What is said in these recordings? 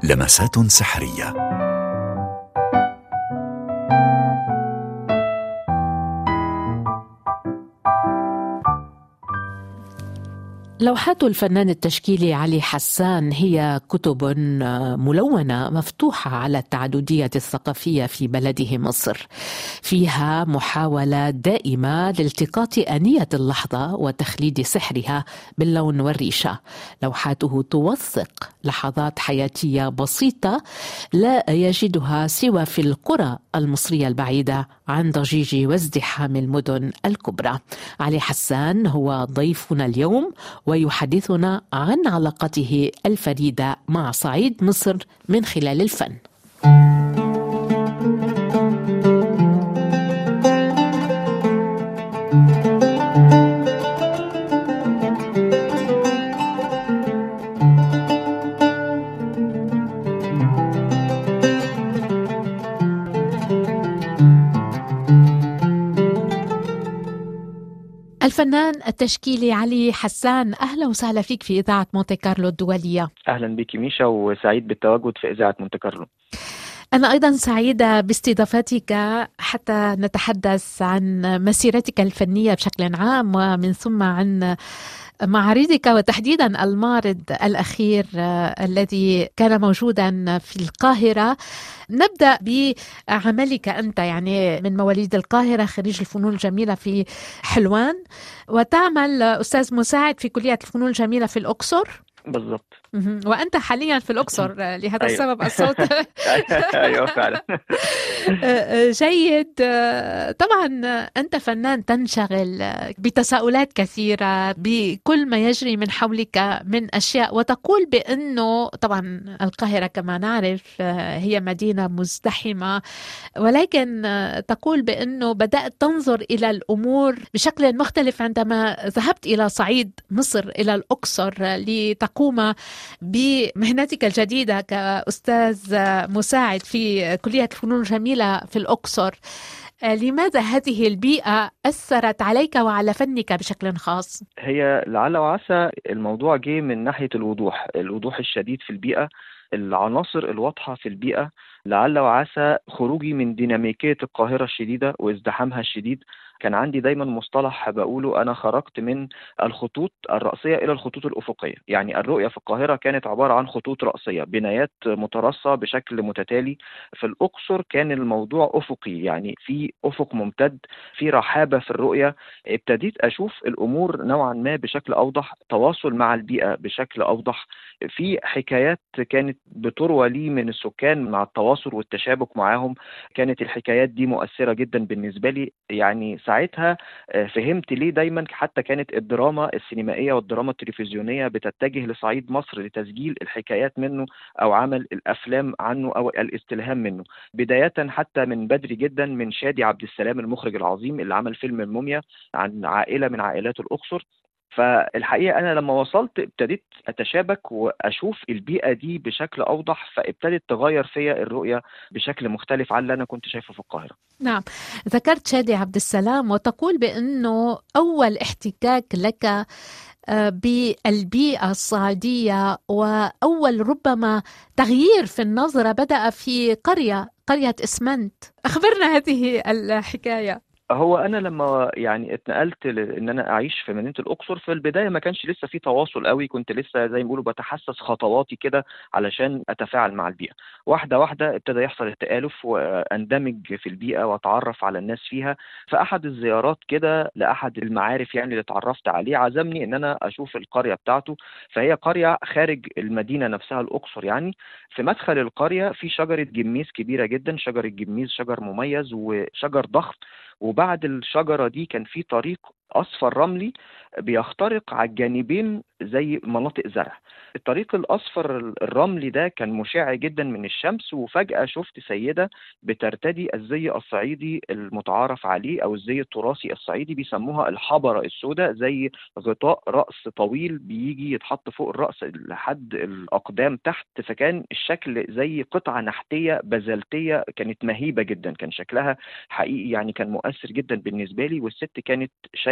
لمسات سحريه لوحات الفنان التشكيلي علي حسان هي كتب ملونه مفتوحه على التعدديه الثقافيه في بلده مصر فيها محاوله دائمه لالتقاط انيه اللحظه وتخليد سحرها باللون والريشه لوحاته توثق لحظات حياتيه بسيطه لا يجدها سوى في القرى المصريه البعيده عن ضجيج وازدحام المدن الكبرى علي حسان هو ضيفنا اليوم ويحدثنا عن علاقته الفريده مع صعيد مصر من خلال الفن. الفنان التشكيلي علي حسان اهلا وسهلا فيك في اذاعه مونتي كارلو الدوليه اهلا بك ميشا وسعيد بالتواجد في اذاعه مونتي كارلو أنا أيضا سعيدة باستضافتك حتى نتحدث عن مسيرتك الفنية بشكل عام ومن ثم عن معارضك وتحديدا المعرض الأخير الذي كان موجودا في القاهرة نبدأ بعملك أنت يعني من مواليد القاهرة خريج الفنون الجميلة في حلوان وتعمل أستاذ مساعد في كلية الفنون الجميلة في الأقصر بالضبط وانت حاليا في الاقصر لهذا أيوة. السبب الصوت ايوه فعلا جيد طبعا انت فنان تنشغل بتساؤلات كثيره بكل ما يجري من حولك من اشياء وتقول بانه طبعا القاهره كما نعرف هي مدينه مزدحمه ولكن تقول بانه بدات تنظر الى الامور بشكل مختلف عندما ذهبت الى صعيد مصر الى الاقصر لتقوم بمهنتك الجديدة كأستاذ مساعد في كلية الفنون الجميلة في الأقصر لماذا هذه البيئة أثرت عليك وعلى فنك بشكل خاص؟ هي لعل وعسى الموضوع جه من ناحية الوضوح الوضوح الشديد في البيئة العناصر الواضحة في البيئة لعل وعسى خروجي من ديناميكية القاهرة الشديدة وازدحامها الشديد كان عندي دايما مصطلح بقوله انا خرجت من الخطوط الرأسية الى الخطوط الافقية يعني الرؤية في القاهرة كانت عبارة عن خطوط رأسية بنايات مترصة بشكل متتالي في الاقصر كان الموضوع افقي يعني في افق ممتد في رحابة في الرؤية ابتديت اشوف الامور نوعا ما بشكل اوضح تواصل مع البيئة بشكل اوضح في حكايات كانت بتروى لي من السكان مع التواصل والتشابك معاهم كانت الحكايات دي مؤثرة جدا بالنسبة لي يعني ساعتها فهمت ليه دايما حتى كانت الدراما السينمائيه والدراما التلفزيونيه بتتجه لصعيد مصر لتسجيل الحكايات منه او عمل الافلام عنه او الاستلهام منه بدايه حتى من بدري جدا من شادي عبد السلام المخرج العظيم اللي عمل فيلم الموميا عن عائله من عائلات الاقصر فالحقيقه انا لما وصلت ابتديت اتشابك واشوف البيئه دي بشكل اوضح فابتدت تغير فيا الرؤيه بشكل مختلف عن اللي انا كنت شايفه في القاهره. نعم ذكرت شادي عبد السلام وتقول بانه اول احتكاك لك بالبيئة الصعيدية وأول ربما تغيير في النظرة بدأ في قرية قرية إسمنت أخبرنا هذه الحكاية هو انا لما يعني اتنقلت ان انا اعيش في مدينه الاقصر في البدايه ما كانش لسه في تواصل قوي كنت لسه زي ما بيقولوا بتحسس خطواتي كده علشان اتفاعل مع البيئه واحده واحده ابتدى يحصل التالف واندمج في البيئه واتعرف على الناس فيها فاحد الزيارات كده لاحد المعارف يعني اللي اتعرفت عليه عزمني ان انا اشوف القريه بتاعته فهي قريه خارج المدينه نفسها الاقصر يعني في مدخل القريه في شجره جميز كبيره جدا شجر الجميز شجر مميز وشجر ضخم وبعد الشجرة دي كان في طريق أصفر رملي بيخترق على الجانبين زي مناطق زرع الطريق الأصفر الرملي ده كان مشع جدا من الشمس وفجأة شفت سيدة بترتدي الزي الصعيدي المتعارف عليه أو الزي التراثي الصعيدي بيسموها الحبرة السوداء زي غطاء رأس طويل بيجي يتحط فوق الرأس لحد الأقدام تحت فكان الشكل زي قطعة نحتية بازلتية كانت مهيبة جدا كان شكلها حقيقي يعني كان مؤثر جدا بالنسبة لي والست كانت شايفة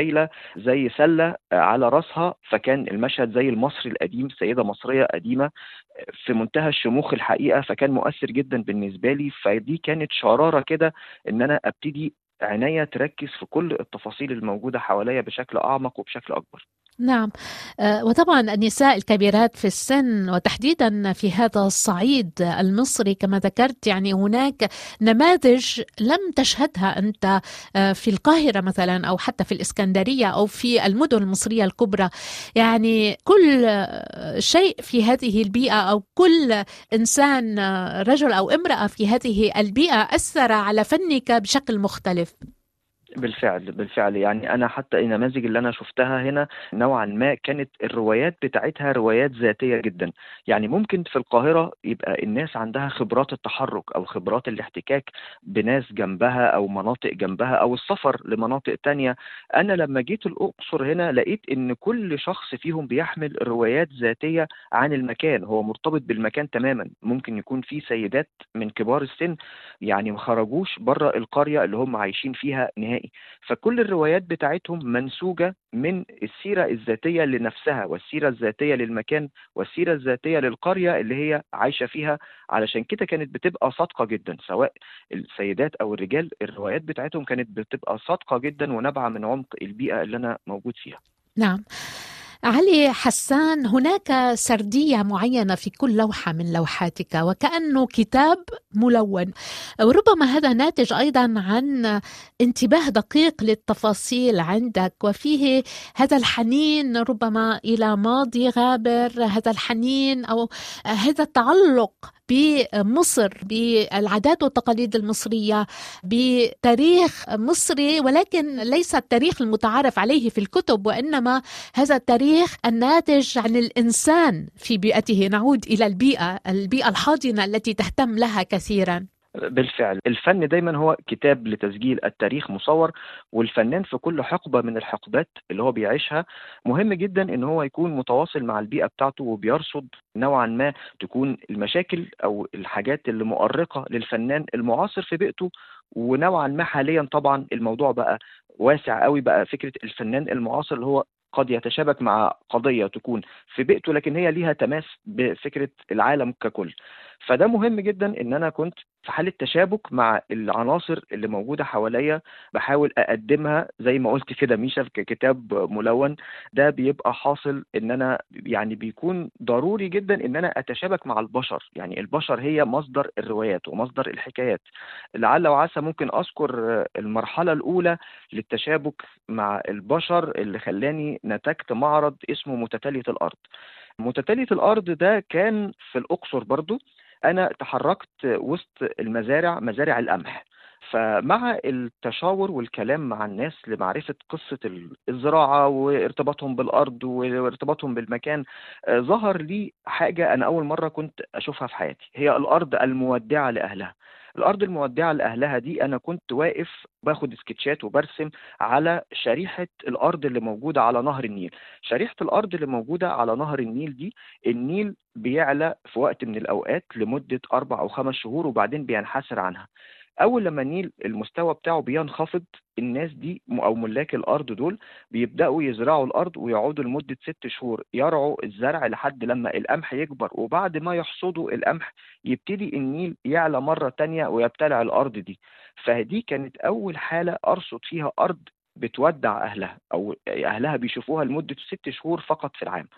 شايله زي سله على راسها فكان المشهد زي المصري القديم سيده مصريه قديمه في منتهى الشموخ الحقيقه فكان مؤثر جدا بالنسبه لي فدي كانت شراره كده ان انا ابتدي عناية تركز في كل التفاصيل الموجودة حواليا بشكل أعمق وبشكل أكبر نعم آه، وطبعا النساء الكبيرات في السن وتحديدا في هذا الصعيد المصري كما ذكرت يعني هناك نماذج لم تشهدها انت آه، في القاهره مثلا او حتى في الاسكندريه او في المدن المصريه الكبرى يعني كل شيء في هذه البيئه او كل انسان آه، رجل او امراه في هذه البيئه اثر على فنك بشكل مختلف بالفعل بالفعل يعني انا حتى النماذج اللي انا شفتها هنا نوعا ما كانت الروايات بتاعتها روايات ذاتيه جدا يعني ممكن في القاهره يبقى الناس عندها خبرات التحرك او خبرات الاحتكاك بناس جنبها او مناطق جنبها او السفر لمناطق تانية انا لما جيت الاقصر هنا لقيت ان كل شخص فيهم بيحمل روايات ذاتيه عن المكان هو مرتبط بالمكان تماما ممكن يكون في سيدات من كبار السن يعني ما خرجوش بره القريه اللي هم عايشين فيها نهائي فكل الروايات بتاعتهم منسوجة من السيرة الذاتية لنفسها والسيرة الذاتية للمكان والسيرة الذاتية للقرية اللي هي عايشة فيها علشان كده كانت بتبقى صادقة جدا سواء السيدات أو الرجال الروايات بتاعتهم كانت بتبقى صادقة جدا ونابعة من عمق البيئة اللي أنا موجود فيها نعم علي حسان هناك سردية معينة في كل لوحة من لوحاتك وكأنه كتاب ملون وربما هذا ناتج أيضا عن انتباه دقيق للتفاصيل عندك وفيه هذا الحنين ربما إلى ماضي غابر هذا الحنين أو هذا التعلق بمصر بالعادات والتقاليد المصريه بتاريخ مصري ولكن ليس التاريخ المتعارف عليه في الكتب وانما هذا التاريخ الناتج عن الانسان في بيئته نعود الى البيئه البيئه الحاضنه التي تهتم لها كثيرا بالفعل الفن دايما هو كتاب لتسجيل التاريخ مصور والفنان في كل حقبة من الحقبات اللي هو بيعيشها مهم جدا ان هو يكون متواصل مع البيئة بتاعته وبيرصد نوعا ما تكون المشاكل او الحاجات اللي مؤرقة للفنان المعاصر في بيئته ونوعا ما حاليا طبعا الموضوع بقى واسع قوي بقى فكرة الفنان المعاصر اللي هو قد يتشابك مع قضية تكون في بيئته لكن هي ليها تماس بفكرة العالم ككل فده مهم جدا ان انا كنت في حاله تشابك مع العناصر اللي موجوده حواليا بحاول اقدمها زي ما قلت كده ميشا في كتاب ملون ده بيبقى حاصل ان انا يعني بيكون ضروري جدا ان انا اتشابك مع البشر يعني البشر هي مصدر الروايات ومصدر الحكايات لعل وعسى ممكن اذكر المرحله الاولى للتشابك مع البشر اللي خلاني نتجت معرض اسمه متتاليه الارض متتاليه الارض ده كان في الاقصر برضو انا تحركت وسط المزارع مزارع القمح فمع التشاور والكلام مع الناس لمعرفة قصة الزراعة وارتباطهم بالأرض وارتباطهم بالمكان ظهر لي حاجة أنا أول مرة كنت أشوفها في حياتي هي الأرض المودعة لأهلها الارض المودعه لاهلها دي انا كنت واقف باخد سكتشات وبرسم على شريحه الارض اللي موجوده على نهر النيل شريحه الارض اللي موجوده على نهر النيل دي النيل بيعلى في وقت من الاوقات لمده اربع او خمس شهور وبعدين بينحسر عنها اول لما النيل المستوى بتاعه بينخفض الناس دي او ملاك الارض دول بيبداوا يزرعوا الارض ويقعدوا لمده ست شهور يرعوا الزرع لحد لما القمح يكبر وبعد ما يحصدوا القمح يبتدي النيل يعلى مره تانية ويبتلع الارض دي فدي كانت اول حاله ارصد فيها ارض بتودع اهلها او اهلها بيشوفوها لمده ست شهور فقط في العام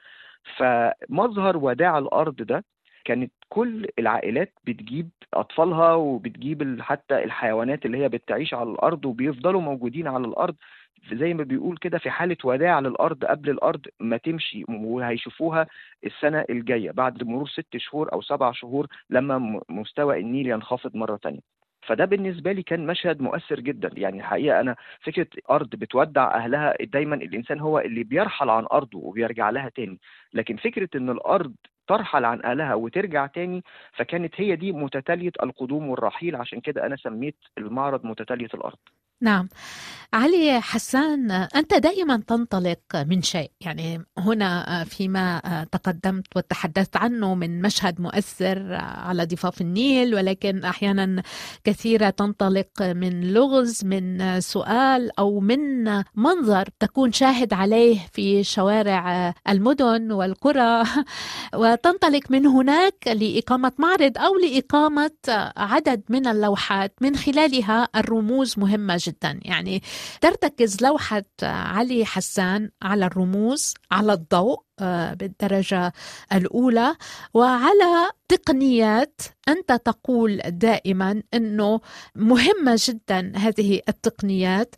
فمظهر وداع الارض ده كانت كل العائلات بتجيب اطفالها وبتجيب حتى الحيوانات اللي هي بتعيش على الارض وبيفضلوا موجودين على الارض زي ما بيقول كده في حاله وداع للارض قبل الارض ما تمشي وهيشوفوها السنه الجايه بعد مرور ست شهور او سبع شهور لما مستوى النيل ينخفض مره ثانيه فده بالنسبة لي كان مشهد مؤثر جدا يعني الحقيقة أنا فكرة أرض بتودع أهلها دايما الإنسان هو اللي بيرحل عن أرضه وبيرجع لها تاني لكن فكرة أن الأرض ترحل عن أهلها وترجع تاني فكانت هي دي متتالية القدوم والرحيل عشان كده أنا سميت المعرض متتالية الأرض نعم علي حسان أنت دائما تنطلق من شيء يعني هنا فيما تقدمت وتحدثت عنه من مشهد مؤثر على ضفاف النيل ولكن أحيانا كثيرة تنطلق من لغز من سؤال أو من منظر تكون شاهد عليه في شوارع المدن والقرى وتنطلق من هناك لإقامة معرض أو لإقامة عدد من اللوحات من خلالها الرموز مهمة جدا يعني ترتكز لوحة علي حسان على الرموز على الضوء آه، بالدرجة الأولى وعلى تقنيات أنت تقول دائما أنه مهمة جدا هذه التقنيات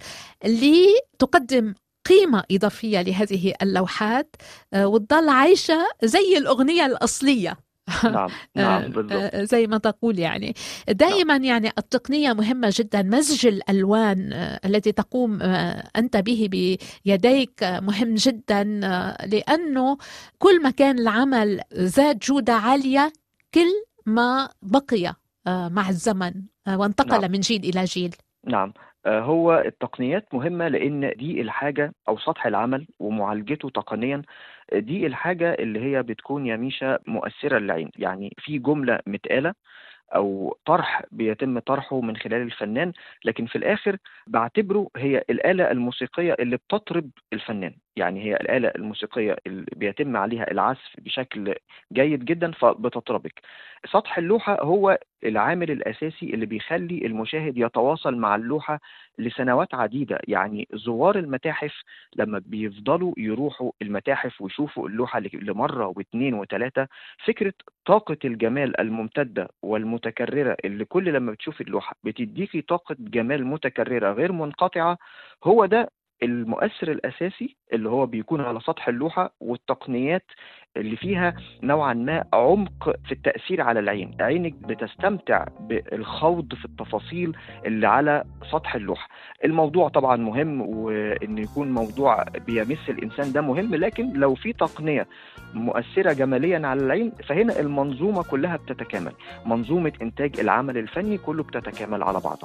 لتقدم قيمة إضافية لهذه اللوحات آه، وتضل عايشة زي الأغنية الأصلية نعم نعم بالضبط زي ما تقول يعني دائما نعم. يعني التقنية مهمة جدا مزج الألوان التي تقوم أنت به بيديك مهم جدا لأنه كل ما كان العمل ذات جودة عالية كل ما بقي مع الزمن وانتقل نعم. من جيل إلى جيل نعم هو التقنيات مهمة لأن دي الحاجة أو سطح العمل ومعالجته تقنيا دي الحاجة اللي هي بتكون يا ميشا مؤثرة للعين يعني في جملة متقالة او طرح بيتم طرحه من خلال الفنان لكن في الاخر بعتبره هي الاله الموسيقيه اللي بتطرب الفنان يعني هي الاله الموسيقيه اللي بيتم عليها العزف بشكل جيد جدا فبتطربك سطح اللوحه هو العامل الاساسي اللي بيخلي المشاهد يتواصل مع اللوحه لسنوات عديده يعني زوار المتاحف لما بيفضلوا يروحوا المتاحف ويشوفوا اللوحه لمره واثنين وثلاثه فكره طاقه الجمال الممتده والمتكرره اللي كل لما بتشوفي اللوحه بتديكي طاقه جمال متكرره غير منقطعه هو ده المؤثر الاساسي اللي هو بيكون على سطح اللوحه والتقنيات اللي فيها نوعا ما عمق في التاثير على العين عينك بتستمتع بالخوض في التفاصيل اللي على سطح اللوحه الموضوع طبعا مهم وان يكون موضوع بيمس الانسان ده مهم لكن لو في تقنيه مؤثره جماليا على العين فهنا المنظومه كلها بتتكامل منظومه انتاج العمل الفني كله بتتكامل على بعضها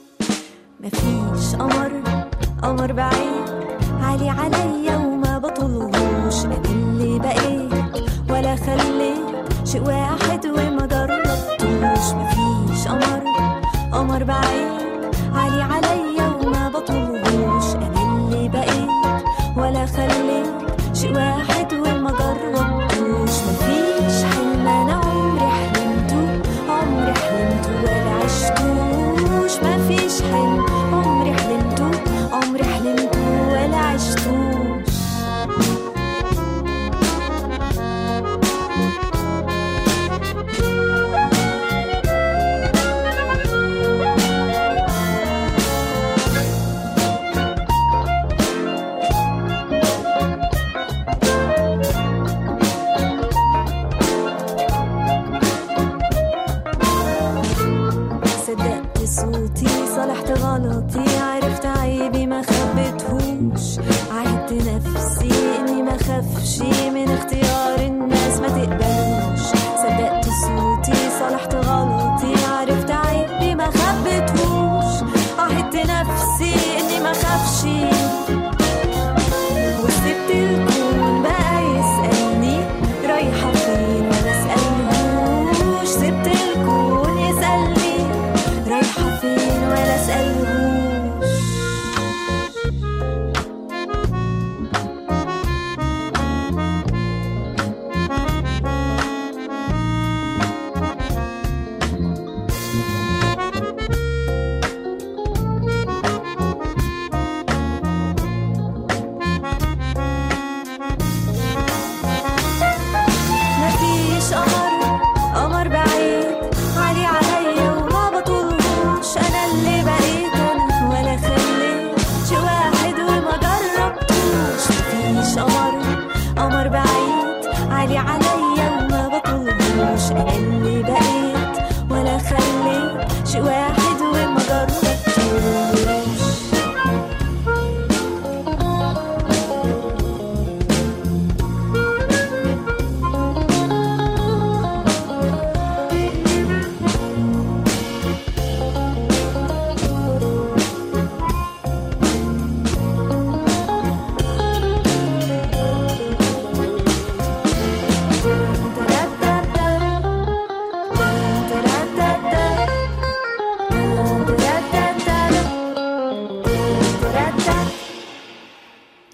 مفيش قمر قمر بعيد عالي عليا وما بطلهوش انا اللي بقيت ولا خليت شيء واحد وما جربتوش مفيش قمر قمر بعيد عالي عليا وما بطلهوش انا اللي بقيت ولا خليت شيء واحد وما جربتوش مفيش حلم انا عمري حلمته عمري حلمته ولا عشتوش مفيش حلم عمري حلمته عمري حلمته ولا عشتوش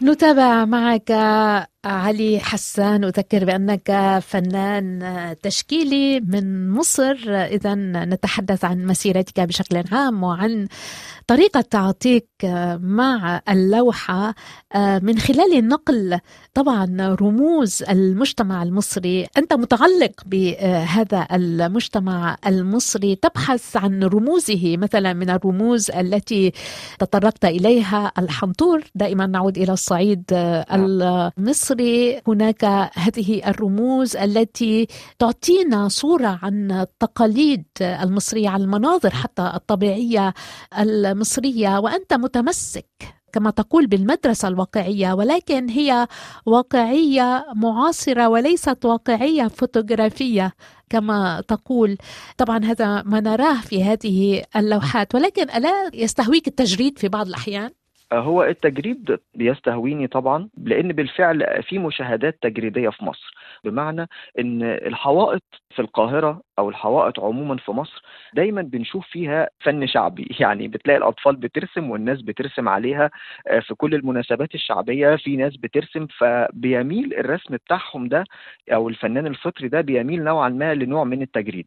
نتابع معك علي حسان أذكر بأنك فنان تشكيلي من مصر إذا نتحدث عن مسيرتك بشكل عام وعن طريقة تعاطيك مع اللوحة من خلال نقل طبعا رموز المجتمع المصري أنت متعلق بهذا المجتمع المصري تبحث عن رموزه مثلا من الرموز التي تطرقت إليها الحنطور دائما نعود إلى الصعيد المصري هناك هذه الرموز التي تعطينا صورة عن التقاليد المصرية عن المناظر حتى الطبيعية المصرية وأنت متمسك كما تقول بالمدرسة الواقعية ولكن هي واقعية معاصرة وليست واقعية فوتوغرافية كما تقول طبعا هذا ما نراه في هذه اللوحات ولكن ألا يستهويك التجريد في بعض الأحيان؟ هو التجريد بيستهويني طبعا لان بالفعل في مشاهدات تجريديه في مصر بمعنى ان الحوائط في القاهره او الحوائط عموما في مصر دايما بنشوف فيها فن شعبي يعني بتلاقي الاطفال بترسم والناس بترسم عليها في كل المناسبات الشعبيه في ناس بترسم فبيميل الرسم بتاعهم ده او الفنان الفطري ده بيميل نوعا ما لنوع من التجريد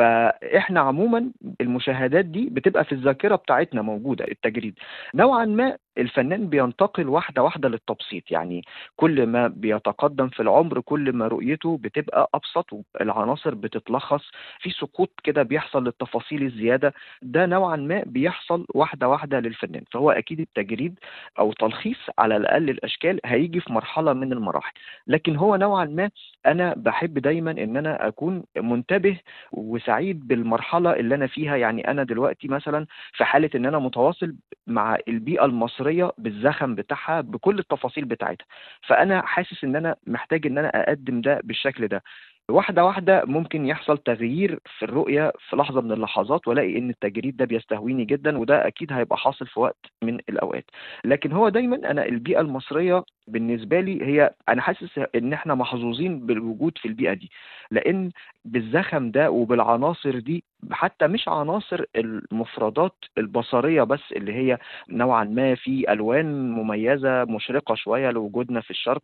فاحنا عموما المشاهدات دي بتبقى في الذاكره بتاعتنا موجوده التجريد نوعا ما الفنان بينتقل واحده واحده للتبسيط يعني كل ما بيتقدم في العمر كل ما رؤيته بتبقى ابسط والعناصر بتتلخص في سقوط كده بيحصل للتفاصيل الزياده ده نوعا ما بيحصل واحده واحده للفنان فهو اكيد التجريد او تلخيص على الاقل الاشكال هيجي في مرحله من المراحل لكن هو نوعا ما انا بحب دايما ان انا اكون منتبه وسعيد بالمرحله اللي انا فيها يعني انا دلوقتي مثلا في حاله ان انا متواصل مع البيئه المصريه بالزخم بتاعها بكل التفاصيل بتاعتها فانا حاسس ان انا محتاج ان انا اقدم ده بالشكل ده واحدة واحدة ممكن يحصل تغيير في الرؤية في لحظة من اللحظات والاقي ان التجريد ده بيستهويني جدا وده اكيد هيبقى حاصل في وقت من الاوقات لكن هو دايما انا البيئة المصرية بالنسبة لي هي انا حاسس ان احنا محظوظين بالوجود في البيئة دي لان بالزخم ده وبالعناصر دي حتى مش عناصر المفردات البصرية بس اللي هي نوعا ما في ألوان مميزة مشرقة شوية لوجودنا في الشرق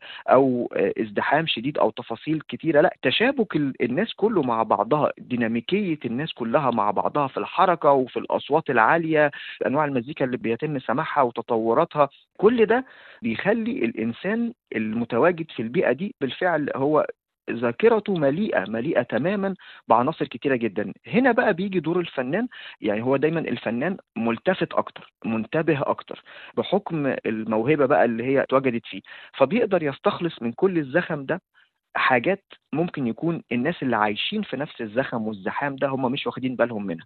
أو ازدحام شديد أو تفاصيل كتيرة لا تشابك الناس كله مع بعضها ديناميكية الناس كلها مع بعضها في الحركة وفي الأصوات العالية أنواع المزيكا اللي بيتم سماعها وتطوراتها كل ده بيخلي الإنسان المتواجد في البيئة دي بالفعل هو ذاكرته مليئه مليئه تماما بعناصر كتيره جدا هنا بقى بيجي دور الفنان يعني هو دايما الفنان ملتفت اكتر منتبه اكتر بحكم الموهبه بقى اللي هي اتوجدت فيه فبيقدر يستخلص من كل الزخم ده حاجات ممكن يكون الناس اللي عايشين في نفس الزخم والزحام ده هم مش واخدين بالهم منها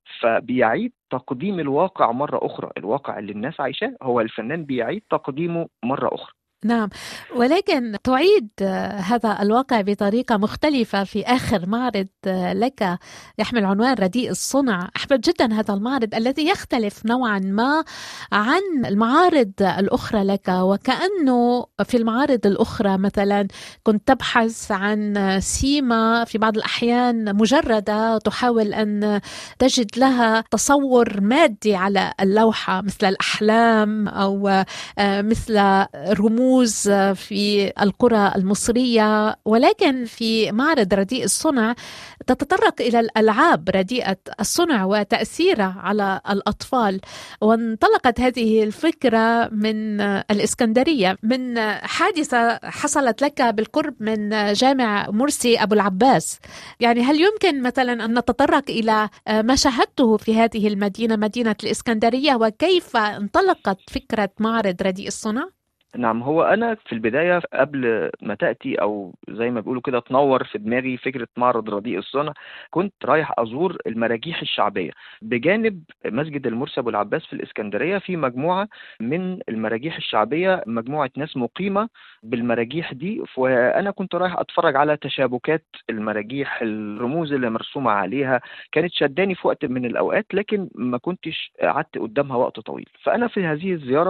فبيعيد تقديم الواقع مرة أخرى الواقع اللي الناس عايشاه هو الفنان بيعيد تقديمه مرة أخرى نعم ولكن تعيد هذا الواقع بطريقة مختلفة في آخر معرض لك يحمل عنوان رديء الصنع أحبب جدا هذا المعرض الذي يختلف نوعا ما عن المعارض الأخرى لك وكأنه في المعارض الأخرى مثلا كنت تبحث عن سيما في بعض الأحيان مجردة تحاول أن تجد لها تصور مادي على اللوحة مثل الأحلام أو مثل رموز رموز في القرى المصرية ولكن في معرض رديء الصنع تتطرق إلى الألعاب رديئة الصنع وتأثيرها على الأطفال وانطلقت هذه الفكرة من الإسكندرية من حادثة حصلت لك بالقرب من جامع مرسي أبو العباس يعني هل يمكن مثلا أن نتطرق إلى ما شاهدته في هذه المدينة مدينة الإسكندرية وكيف انطلقت فكرة معرض رديء الصنع؟ نعم هو انا في البدايه قبل ما تاتي او زي ما بيقولوا كده تنور في دماغي فكره معرض رديء الصنع كنت رايح ازور المراجيح الشعبيه بجانب مسجد المرسي ابو العباس في الاسكندريه في مجموعه من المراجيح الشعبيه مجموعه ناس مقيمه بالمراجيح دي وانا كنت رايح اتفرج على تشابكات المراجيح الرموز اللي مرسومه عليها كانت شداني في وقت من الاوقات لكن ما كنتش قعدت قدامها وقت طويل فانا في هذه الزياره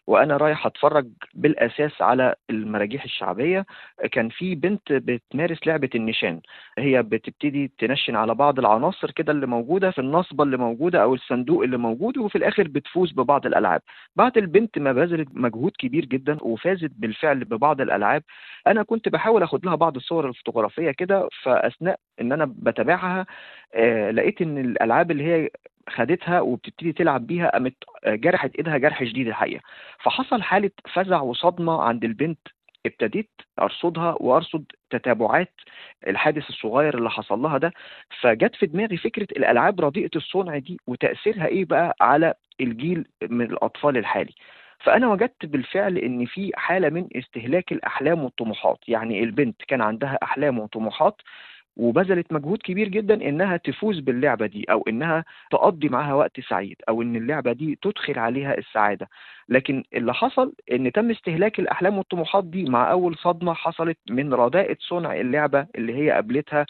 وانا رايح اتفرج بالاساس على المراجيح الشعبيه كان في بنت بتمارس لعبه النشان هي بتبتدي تنشن على بعض العناصر كده اللي موجوده في النصبه اللي موجوده او الصندوق اللي موجود وفي الاخر بتفوز ببعض الالعاب بعد البنت ما بذلت مجهود كبير جدا وفازت بالفعل ببعض الالعاب انا كنت بحاول اخد لها بعض الصور الفوتوغرافيه كده فاثناء ان انا بتابعها آه لقيت ان الالعاب اللي هي خدتها وبتبتدي تلعب بيها قامت جرحت ايدها جرح شديد الحقيقه فحصل حاله فزع وصدمه عند البنت ابتديت ارصدها وارصد تتابعات الحادث الصغير اللي حصل لها ده فجت في دماغي فكره الالعاب رديئه الصنع دي وتاثيرها ايه بقى على الجيل من الاطفال الحالي فانا وجدت بالفعل ان في حاله من استهلاك الاحلام والطموحات يعني البنت كان عندها احلام وطموحات وبذلت مجهود كبير جدا انها تفوز باللعبه دي او انها تقضي معاها وقت سعيد او ان اللعبه دي تدخل عليها السعاده لكن اللي حصل ان تم استهلاك الاحلام والطموحات دي مع اول صدمه حصلت من رداءه صنع اللعبه اللي هي قابلتها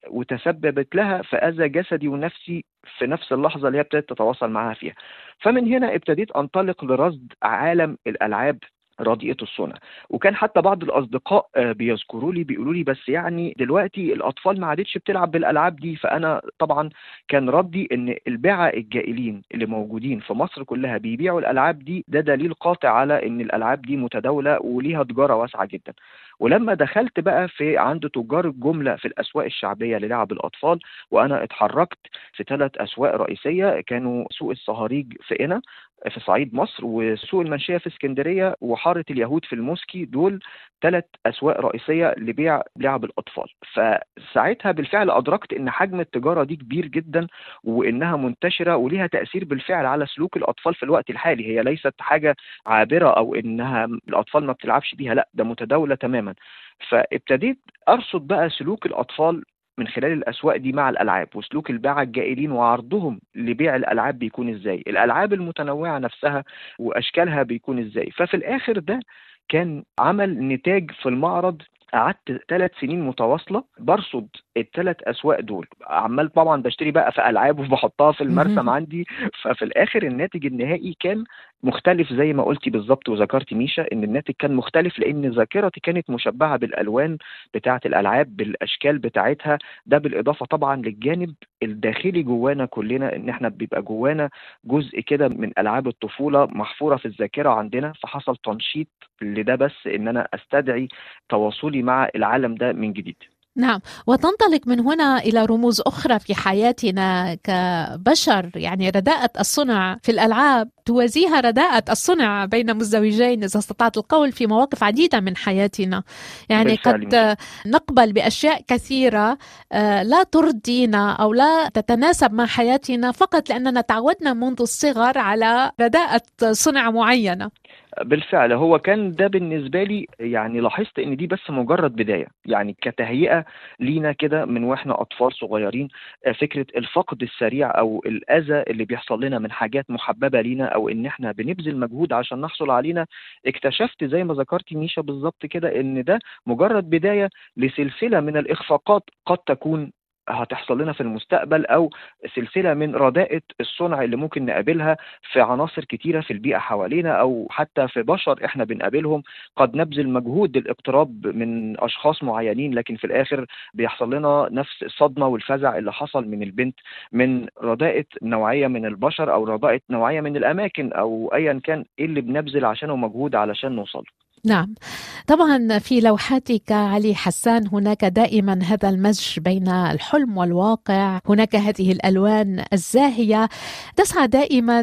وتسببت لها في اذى جسدي ونفسي في نفس اللحظه اللي هي ابتدت تتواصل معاها فيها فمن هنا ابتديت انطلق لرصد عالم الالعاب رديئه الصنع وكان حتى بعض الاصدقاء بيذكروا لي بيقولوا لي بس يعني دلوقتي الاطفال ما عادتش بتلعب بالالعاب دي فانا طبعا كان ردي ان الباعه الجائلين اللي موجودين في مصر كلها بيبيعوا الالعاب دي ده دليل قاطع على ان الالعاب دي متداوله وليها تجاره واسعه جدا ولما دخلت بقى في عند تجار الجمله في الاسواق الشعبيه للعب الاطفال وانا اتحركت في ثلاث اسواق رئيسيه كانوا سوق الصهاريج في قنا في صعيد مصر وسوق المنشيه في اسكندريه وحاره اليهود في الموسكي دول ثلاث اسواق رئيسيه لبيع لعب الاطفال فساعتها بالفعل ادركت ان حجم التجاره دي كبير جدا وانها منتشره وليها تاثير بالفعل على سلوك الاطفال في الوقت الحالي هي ليست حاجه عابره او انها الاطفال ما بتلعبش بيها لا ده متداوله تماما فابتديت ارصد بقى سلوك الاطفال من خلال الاسواق دي مع الالعاب وسلوك الباعة الجائلين وعرضهم لبيع الالعاب بيكون ازاي الالعاب المتنوعه نفسها واشكالها بيكون ازاي ففي الاخر ده كان عمل نتاج في المعرض قعدت ثلاث سنين متواصله برصد الثلاث اسواق دول عمال طبعا بشتري بقى في العاب وبحطها في المرسم عندي ففي الاخر الناتج النهائي كان مختلف زي ما قلتي بالظبط وذكرتي ميشا ان الناتج كان مختلف لان ذاكرتي كانت مشبعه بالالوان بتاعه الالعاب بالاشكال بتاعتها ده بالاضافه طبعا للجانب الداخلي جوانا كلنا ان احنا بيبقى جوانا جزء كده من العاب الطفوله محفوره في الذاكره عندنا فحصل تنشيط لده بس ان انا استدعي تواصلي مع العالم ده من جديد نعم وتنطلق من هنا الى رموز اخرى في حياتنا كبشر يعني رداءة الصنع في الالعاب توازيها رداءة الصنع بين مزدوجين اذا استطعت القول في مواقف عديده من حياتنا يعني قد نقبل باشياء كثيره لا ترضينا او لا تتناسب مع حياتنا فقط لاننا تعودنا منذ الصغر على رداءة صنع معينه بالفعل هو كان ده بالنسبه لي يعني لاحظت ان دي بس مجرد بدايه يعني كتهيئه لينا كده من واحنا اطفال صغيرين فكره الفقد السريع او الاذى اللي بيحصل لنا من حاجات محببه لينا او ان احنا بنبذل مجهود عشان نحصل علينا اكتشفت زي ما ذكرتي ميشا بالظبط كده ان ده مجرد بدايه لسلسله من الاخفاقات قد تكون هتحصل لنا في المستقبل او سلسله من رداءه الصنع اللي ممكن نقابلها في عناصر كتيره في البيئه حوالينا او حتى في بشر احنا بنقابلهم قد نبذل مجهود للاقتراب من اشخاص معينين لكن في الاخر بيحصل لنا نفس الصدمه والفزع اللي حصل من البنت من رداءه نوعيه من البشر او رداءه نوعيه من الاماكن او ايا كان ايه اللي بنبذل عشانه مجهود علشان نوصل نعم طبعا في لوحاتك علي حسان هناك دائما هذا المزج بين الحلم والواقع هناك هذه الالوان الزاهيه تسعى دائما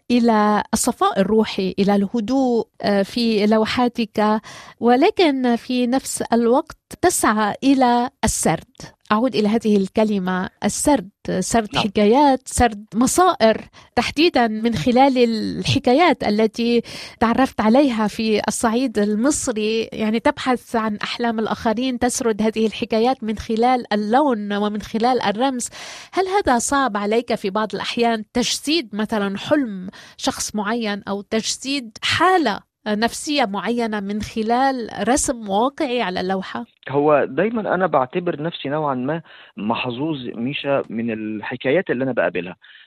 الى الصفاء الروحي الى الهدوء في لوحاتك ولكن في نفس الوقت تسعى الى السرد أعود إلى هذه الكلمة السرد سرد نعم. حكايات سرد مصائر تحديدا من خلال الحكايات التي تعرفت عليها في الصعيد المصري يعني تبحث عن أحلام الآخرين تسرد هذه الحكايات من خلال اللون ومن خلال الرمز هل هذا صعب عليك في بعض الأحيان تجسيد مثلا حلم شخص معين أو تجسيد حالة نفسيه معينه من خلال رسم واقعي على اللوحه؟ هو دايما انا بعتبر نفسي نوعا ما محظوظ ميشا من الحكايات اللي انا بقابلها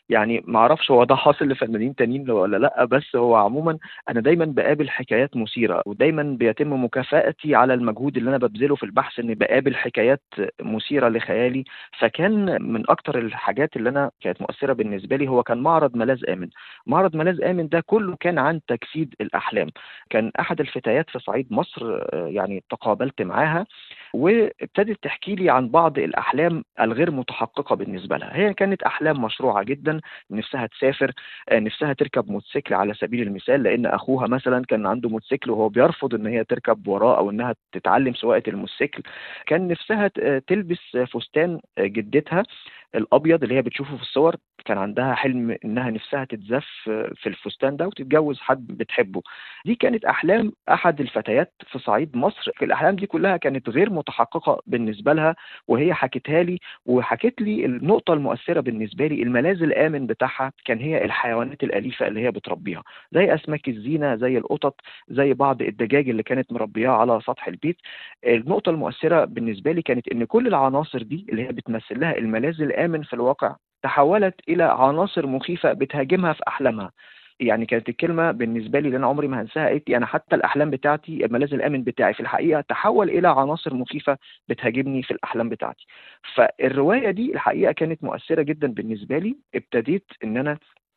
يعني ما اعرفش هو ده حاصل لفنانين تانيين ولا لا بس هو عموما انا دايما بقابل حكايات مثيره ودايما بيتم مكافاتي على المجهود اللي انا ببذله في البحث اني بقابل حكايات مثيره لخيالي فكان من اكتر الحاجات اللي انا كانت مؤثره بالنسبه لي هو كان معرض ملاذ امن معرض ملاذ امن ده كله كان عن تجسيد الاحلام كان احد الفتيات في صعيد مصر يعني تقابلت معاها وابتدت تحكي لي عن بعض الاحلام الغير متحققه بالنسبه لها هي كانت احلام مشروعه جدا نفسها تسافر نفسها تركب موتوسيكل على سبيل المثال لان اخوها مثلا كان عنده موتوسيكل وهو بيرفض ان هي تركب وراه او انها تتعلم سواقه الموتوسيكل كان نفسها تلبس فستان جدتها الابيض اللي هي بتشوفه في الصور كان عندها حلم انها نفسها تتزف في الفستان ده وتتجوز حد بتحبه دي كانت احلام احد الفتيات في صعيد مصر الاحلام دي كلها كانت غير متحققه بالنسبه لها وهي حكتها لي وحكت لي النقطه المؤثره بالنسبه لي الملاذ الامن بتاعها كان هي الحيوانات الاليفه اللي هي بتربيها زي اسماك الزينه زي القطط زي بعض الدجاج اللي كانت مربياها على سطح البيت النقطه المؤثره بالنسبه لي كانت ان كل العناصر دي اللي هي بتمثل لها الملاذ الامن في الواقع تحولت الى عناصر مخيفه بتهاجمها في احلامها يعني كانت الكلمه بالنسبه لي اللي انا عمري ما هنساها قالت انا حتى الاحلام بتاعتي الملاذ الامن بتاعي في الحقيقه تحول الى عناصر مخيفه بتهاجمني في الاحلام بتاعتي فالروايه دي الحقيقه كانت مؤثره جدا بالنسبه لي ابتديت ان انا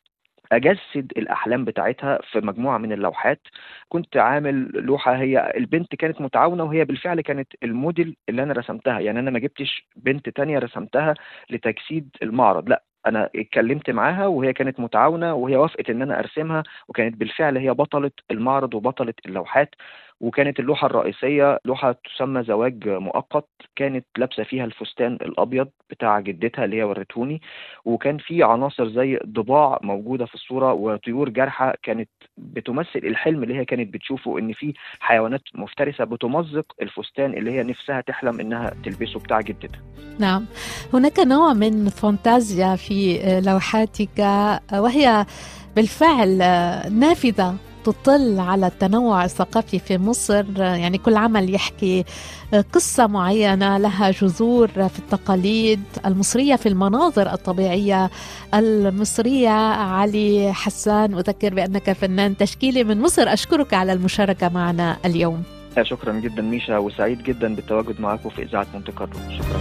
اجسد الاحلام بتاعتها في مجموعه من اللوحات كنت عامل لوحه هي البنت كانت متعاونه وهي بالفعل كانت الموديل اللي انا رسمتها يعني انا ما جبتش بنت تانية رسمتها لتجسيد المعرض لا انا اتكلمت معاها وهي كانت متعاونه وهي وافقت ان انا ارسمها وكانت بالفعل هي بطله المعرض وبطله اللوحات وكانت اللوحة الرئيسية لوحة تسمى زواج مؤقت كانت لابسة فيها الفستان الأبيض بتاع جدتها اللي هي ورتهوني وكان في عناصر زي ضباع موجودة في الصورة وطيور جارحة كانت بتمثل الحلم اللي هي كانت بتشوفه إن في حيوانات مفترسة بتمزق الفستان اللي هي نفسها تحلم إنها تلبسه بتاع جدتها نعم هناك نوع من فانتازيا في لوحاتك وهي بالفعل نافذة تطل على التنوع الثقافي في مصر يعني كل عمل يحكي قصة معينة لها جذور في التقاليد المصرية في المناظر الطبيعية المصرية علي حسان أذكر بأنك فنان تشكيلي من مصر أشكرك على المشاركة معنا اليوم شكرا جدا ميشا وسعيد جدا بالتواجد معكم في إذاعة مونte كارلو شكرا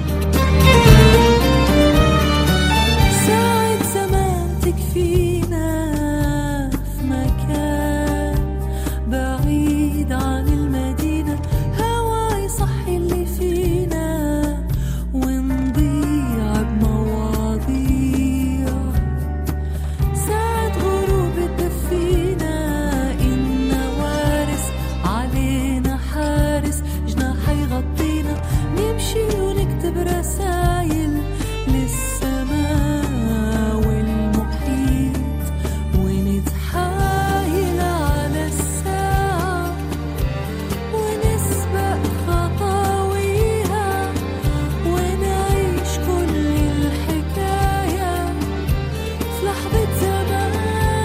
ساعة زمان تكفينا في مكان بعيد عن المدينة هوا يصحي اللي فينا ونضيع بمواضيع ساعة غروب تدفينا إنا وارث علينا حارس جناح يغطينا نمشي ونكتب رسايل للسماء والمحيط ونتحايل على الساعة ونسبق خطاويها ونعيش كل الحكاية في لحظة زمان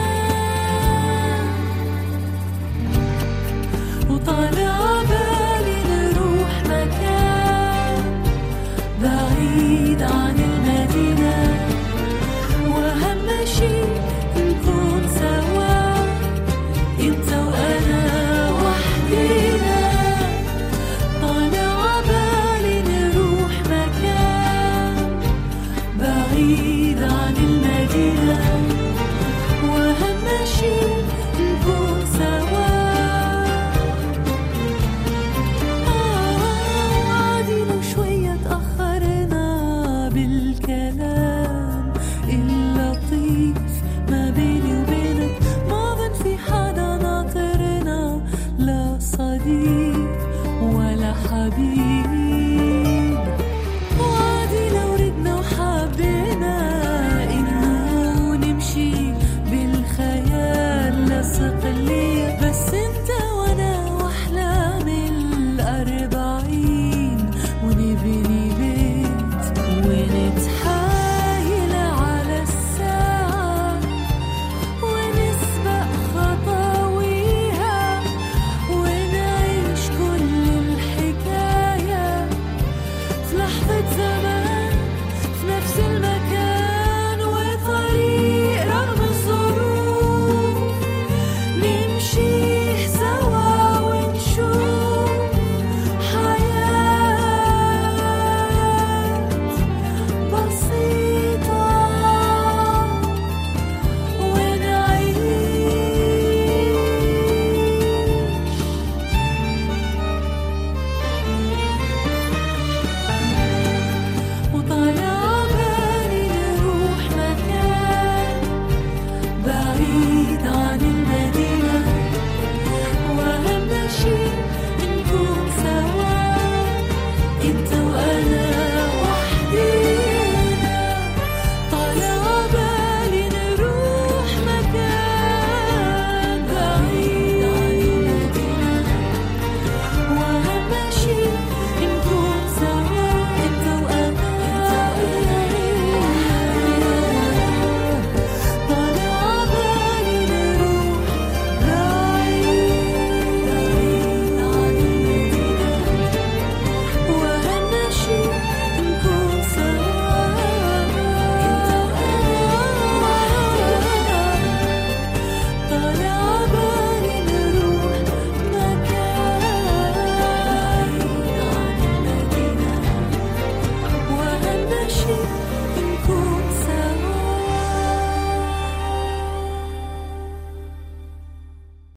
وطالع بالي نروح مكان بعيد عن المدينة وأهم شي نكون سوا انت وأنا وحدينا طالع بالي نروح مكان بعيد عن المدينة وأهم شي نكون سوا عادينا شوية تأخرنا بالكلام اللطيف ما بيني وبينك ما ظن في حدا ناطرنا لا صديق ولا حبيب